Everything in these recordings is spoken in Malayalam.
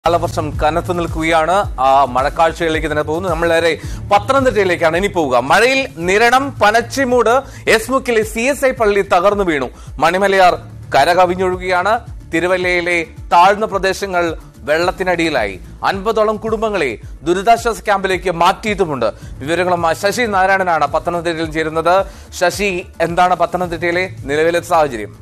കാലവർഷം കനത്തു നിൽക്കുകയാണ് ആ മഴക്കാഴ്ചകളിലേക്ക് തന്നെ പോകുന്നു നമ്മൾ നേരെ പത്തനംതിട്ടയിലേക്കാണ് ഇനി പോവുക മഴയിൽ നിരണം പനച്ചിമൂട് എസ്മുക്കിലെ സി എസ് ഐ പള്ളി തകർന്നു വീണു മണിമലയാർ കരകവിഞ്ഞൊഴുകുകയാണ് തിരുവല്ലയിലെ താഴ്ന്ന പ്രദേശങ്ങൾ വെള്ളത്തിനടിയിലായി അൻപതോളം കുടുംബങ്ങളെ ദുരിതാശ്വാസ ക്യാമ്പിലേക്ക് മാറ്റിയിട്ടുമുണ്ട് വിവരങ്ങളുമായി ശശി നാരായണനാണ് പത്തനംതിട്ടയിൽ ചേരുന്നത് ശശി എന്താണ് പത്തനംതിട്ടയിലെ നിലവിലെ സാഹചര്യം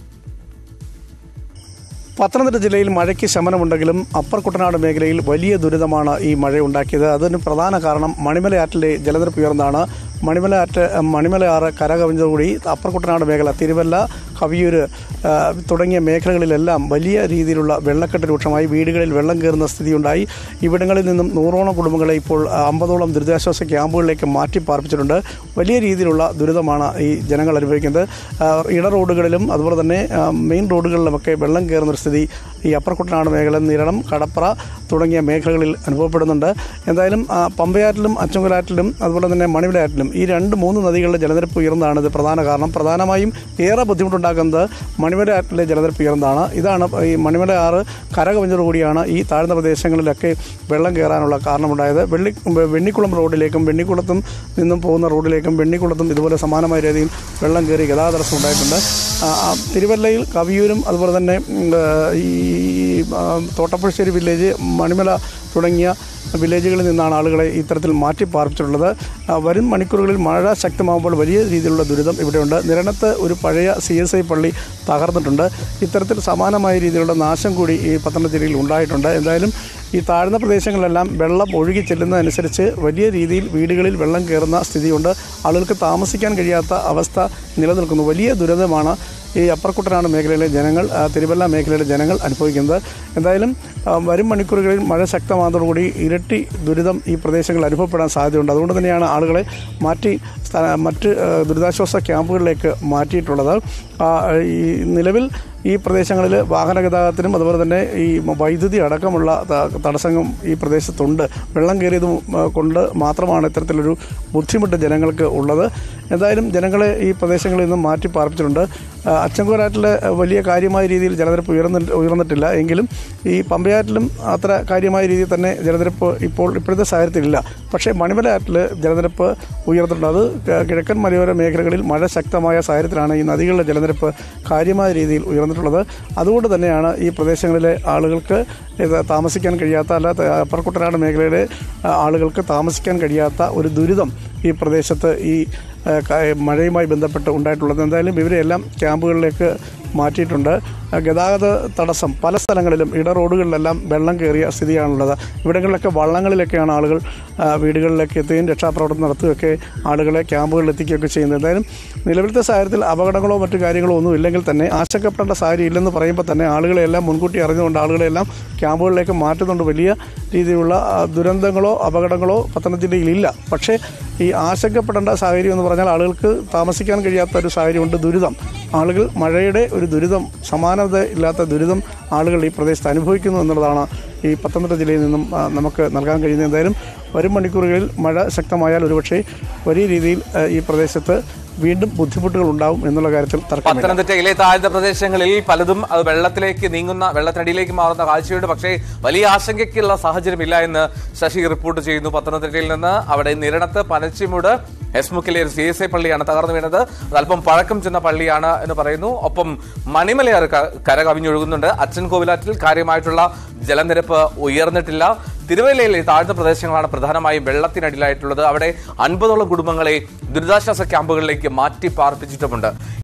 പത്തനംതിട്ട ജില്ലയിൽ മഴയ്ക്ക് ശമനമുണ്ടെങ്കിലും അപ്പർ കുട്ടനാട് മേഖലയിൽ വലിയ ദുരിതമാണ് ഈ മഴ ഉണ്ടാക്കിയത് അതിന് പ്രധാന കാരണം മണിമലയാറ്റിലെ ജലനിരപ്പ് ഉയർന്നാണ് മണിമലയാറ്റ് മണിമലയാറ് കരകവിഞ്ഞതോടുകൂടി അപ്പർ കുട്ടനാട് മേഖല തിരുവല്ല കവിയൂര് ആ, തുടങ്ങിയ മേഖലകളിലെല്ലാം വലിയ രീതിയിലുള്ള വെള്ളക്കെട്ട് രൂക്ഷമായി വീടുകളിൽ വെള്ളം കയറുന്ന സ്ഥിതിയുണ്ടായി ഇവിടങ്ങളിൽ നിന്നും നൂറോളം കുടുംബങ്ങളെ ഇപ്പോൾ ആ, അമ്പതോളം ദുരിതാശ്വാസ ക്യാമ്പുകളിലേക്ക് മാറ്റി പാർപ്പിച്ചിട്ടുണ്ട് വലിയ രീതിയിലുള്ള ദുരിതമാണ് ഈ ജനങ്ങൾ അനുഭവിക്കുന്നത് ആ, ഇട റോഡുകളിലും അതുപോലെ തന്നെ ആ, മെയിൻ റോഡുകളിലുമൊക്കെ വെള്ളം കയറുന്ന ഒരു സ്ഥിതി ഈ അപ്പർ കുട്ടനാട് മേഖല നിരണം കടപ്ര തുടങ്ങിയ മേഖലകളിൽ അനുഭവപ്പെടുന്നുണ്ട് എന്തായാലും ആ, പമ്പയാറ്റിലും അച്ചുങ്കലാറ്റിലും അതുപോലെ തന്നെ മണിമലയാറ്റിലും ഈ രണ്ട് മൂന്ന് നദികളുടെ ജലനിരപ്പ് ഉയർന്നതാണ് ഇത് പ്രധാന കാരണം പ്രധാനമായും ഏറെ ബുദ്ധിമുട്ടുണ്ടാക്കുന്നത് മണിമലയാറ്റിലെ ജലനിരപ്പ് ഉയർന്നതാണ് ഇതാണ് ഈ മണിമല ആറ് കരകവിഞ്ഞതോടുകൂടിയാണ് ഈ താഴ്ന്ന പ്രദേശങ്ങളിലൊക്കെ വെള്ളം കയറാനുള്ള കാരണമുണ്ടായത് വെള്ളി വെണ്ണിക്കുളം റോഡിലേക്കും വെണ്ണിക്കുളത്തും നിന്നും പോകുന്ന റോഡിലേക്കും വെണ്ണിക്കുളത്തും ഇതുപോലെ സമാനമായ രീതിയിൽ വെള്ളം കയറി ഗതാഗത തടസ്സം ഉണ്ടായിട്ടുണ്ട് ആ, ആ, തിരുവല്ലയിൽ കവിയൂരും അതുപോലെ തന്നെ ഉം, ആ, ഈ ആ, തോട്ടപ്പുഴശ്ശേരി വില്ലേജ് മണിമല തുടങ്ങിയ വില്ലേജുകളിൽ നിന്നാണ് ആളുകളെ ഇത്തരത്തിൽ മാറ്റി പാർപ്പിച്ചിട്ടുള്ളത് ആ, വരും മണിക്കൂറുകളിൽ മഴ ശക്തമാകുമ്പോൾ വലിയ രീതിയിലുള്ള ദുരിതം ഇവിടെയുണ്ട് നിരണത്ത് ഒരു പഴയ സി എസ് ഐ പള്ളി തകർന്നിട്ടുണ്ട് ഇത്തരത്തിൽ സമാനമായ രീതിയിലുള്ള നാശം കൂടി ഈ പത്തനംതിട്ട ജില്ലയിൽ ഉണ്ടായിട്ടുണ്ട് എന്തായാലും ഈ താഴ്ന്ന പ്രദേശങ്ങളിലെല്ലാം വെള്ളം ഒഴുകി ചെല്ലുന്നതനുസരിച്ച് വലിയ രീതിയിൽ വീടുകളിൽ വെള്ളം കയറുന്ന സ്ഥിതിയുണ്ട് ആളുകൾക്ക് താമസിക്കാൻ കഴിയാത്ത അവസ്ഥ നിലനിൽക്കുന്നു വലിയ ദുരിതമാണ് ഈ അപ്പർ കുട്ടനാട് മേഖലയിലെ ജനങ്ങൾ ആ, തിരുവല്ല മേഖലയിലെ ജനങ്ങൾ അനുഭവിക്കുന്നത് എന്തായാലും ആ, വരും മണിക്കൂറുകളിൽ മഴ ശക്തമാകുന്നതോടുകൂടി ഇരട്ടി ദുരിതം ഈ പ്രദേശങ്ങളിൽ അനുഭവപ്പെടാൻ സാധ്യതയുണ്ട് അതുകൊണ്ട് തന്നെയാണ് ആളുകളെ മാറ്റി സ്ഥ- മറ്റ് ആ, ദുരിതാശ്വാസ ക്യാമ്പുകളിലേക്ക് മാറ്റിയിട്ടുള്ളത് ആ, ഈ നിലവിൽ ഈ പ്രദേശങ്ങളിൽ വാഹന ഗതാഗതത്തിനും അതുപോലെ തന്നെ ഈ വൈദ്യുതി അടക്കമുള്ള ത- തടസ്സങ്ങൾ ഈ പ്രദേശത്തുണ്ട് വെള്ളം കയറിയത് കൊണ്ട് മാത്രമാണ് ഇത്തരത്തിലൊരു ബുദ്ധിമുട്ട് ജനങ്ങൾക്ക് ഉള്ളത് എന്തായാലും ജനങ്ങളെ ഈ പ്രദേശങ്ങളിൽ നിന്നും മാറ്റി പാർപ്പിച്ചിട്ടുണ്ട് ആ, അച്ചൻകോരാറ്റിൽ വലിയ കാര്യമായ രീതിയിൽ ജലനിരപ്പ് ഉയർന്നി ഉയർന്നിട്ടില്ല എങ്കിലും ഈ പമ്പയാറ്റിലും അത്ര കാര്യമായ രീതിയിൽ തന്നെ ജലനിരപ്പ് ഇപ്പോൾ ഇപ്പോഴത്തെ സാഹചര്യത്തിലില്ല പക്ഷേ മണിമലയാറ്റിൽ ജലനിരപ്പ് ഉയർന്നിട്ടുണ്ട് അത് ക- കിഴക്കൻ മലയോര മേഖലകളിൽ മഴ ശക്തമായ സാഹചര്യത്തിലാണ് ഈ നദികളുടെ ജലനിരപ്പ് കാര്യമായ രീതിയിൽ ഉയർന്നിട്ടുള്ളത് അതുകൊണ്ട് തന്നെയാണ് ഈ പ്രദേശങ്ങളിലെ ആളുകൾക്ക് ഇത് താമസിക്കാൻ കഴിയാത്ത അല്ലാത്ത അപ്പർ കുട്ടനാട് മേഖലയിലെ ആ, ആളുകൾക്ക് താമസിക്കാൻ കഴിയാത്ത ഒരു ദുരിതം ഈ പ്രദേശത്ത് ഈ ആ, ക- മഴയുമായി ബന്ധപ്പെട്ട് ഉണ്ടായിട്ടുള്ളത് എന്തായാലും ഇവരെല്ലാം ക്യാമ്പുകളിലേക്ക് മാറ്റിയിട്ടുണ്ട് ആ, ഗതാഗത തടസ്സം പല സ്ഥലങ്ങളിലും ഇട റോഡുകളിലെല്ലാം വെള്ളം കയറിയ സ്ഥിതിയാണുള്ളത് ഇവിടങ്ങളിലൊക്കെ വള്ളങ്ങളിലൊക്കെയാണ് ആളുകൾ ആ, വീടുകളിലേക്ക് എത്തുകയും രക്ഷാപ്രവർത്തനം നടത്തുകയൊക്കെ ആളുകളെ ക്യാമ്പുകളിൽ എത്തിക്കുകയൊക്കെ ചെയ്യുന്നത് എന്തായാലും നിലവിലത്തെ സാഹചര്യത്തിൽ അപകടങ്ങളോ മറ്റു കാര്യങ്ങളോ ഒന്നും ഇല്ലെങ്കിൽ തന്നെ ആശങ്കപ്പെടേണ്ട സാഹചര്യം ഇല്ലെന്ന് പറയുമ്പോൾ തന്നെ ആളുകളെല്ലാം മുൻകൂട്ടി അറിഞ്ഞുകൊണ്ട് ആളുകളെല്ലാം ക്യാമ്പുകളിലേക്ക് മാറ്റുന്നുണ്ട് വലിയ രീതിയിലുള്ള ആ, ദുരന്തങ്ങളോ അപകടങ്ങളോ പത്തനംതിട്ട ജില്ലയിലില്ല പക്ഷേ ഈ ആശങ്കപ്പെടേണ്ട സാഹചര്യം എന്ന് പറഞ്ഞാൽ ആളുകൾക്ക് താമസിക്കാൻ കഴിയാത്ത ഒരു സാഹചര്യമുണ്ട് ദുരിതം ആളുകൾ മഴയുടെ ഒരു ദുരിതം സമാനത ഇല്ലാത്ത ദുരിതം ആളുകൾ ഈ പ്രദേശത്ത് അനുഭവിക്കുന്നു എന്നുള്ളതാണ് ഈ പത്തനംതിട്ട ജില്ലയിൽ നിന്നും ആ, നമുക്ക് നൽകാൻ കഴിയുന്നത് എന്തായാലും വരും മണിക്കൂറുകളിൽ മഴ ശക്തമായാൽ ഒരുപക്ഷെ വലിയ രീതിയിൽ ആ, ഈ പ്രദേശത്ത് വീണ്ടും ബുദ്ധിമുട്ടുകൾ ഉണ്ടാവും എന്നുള്ള കാര്യത്തിൽ തർക്കമില്ല പത്തനംതിട്ടയിലെ താഴ്ന്ന പ്രദേശങ്ങളിൽ പലതും അത് വെള്ളത്തിലേക്ക് നീങ്ങുന്ന വെള്ളത്തിനടിയിലേക്ക് മാറുന്ന കാഴ്ചയുണ്ട് പക്ഷേ വലിയ ആശങ്കയ്ക്കുള്ള സാഹചര്യമില്ല എന്ന് ശശി റിപ്പോർട്ട് ചെയ്യുന്നു പത്തനംതിട്ടയിൽ നിന്ന് അവിടെ നിരണത്ത് പനച്ചിമൂട് എസ്മുക്കിലെ ഒരു സി എസ് ഐ പള്ളിയാണ് തകർന്നു വീണത് അത് അല്പം പഴക്കം ചെന്ന പള്ളിയാണ് എന്ന് പറയുന്നു ഒപ്പം മണിമലയാർ ക- കര കവിഞ്ഞൊഴുകുന്നുണ്ട് അച്ഛൻ കോവിലാറ്റിൽ കാര്യമായിട്ടുള്ള ജലനിരപ്പ് ഉയർന്നിട്ടില്ല തിരുവല്ലയിലെ താഴ്ന്ന പ്രദേശങ്ങളാണ് പ്രധാനമായും വെള്ളത്തിനടിയിലായിട്ടുള്ളത് അവിടെ അൻപതോളം കുടുംബങ്ങളെ ദുരിതാശ്വാസ ക്യാമ്പുകളിലേക്ക് മാറ്റി പാർപ്പിച്ചിട്ടുമുണ്ട്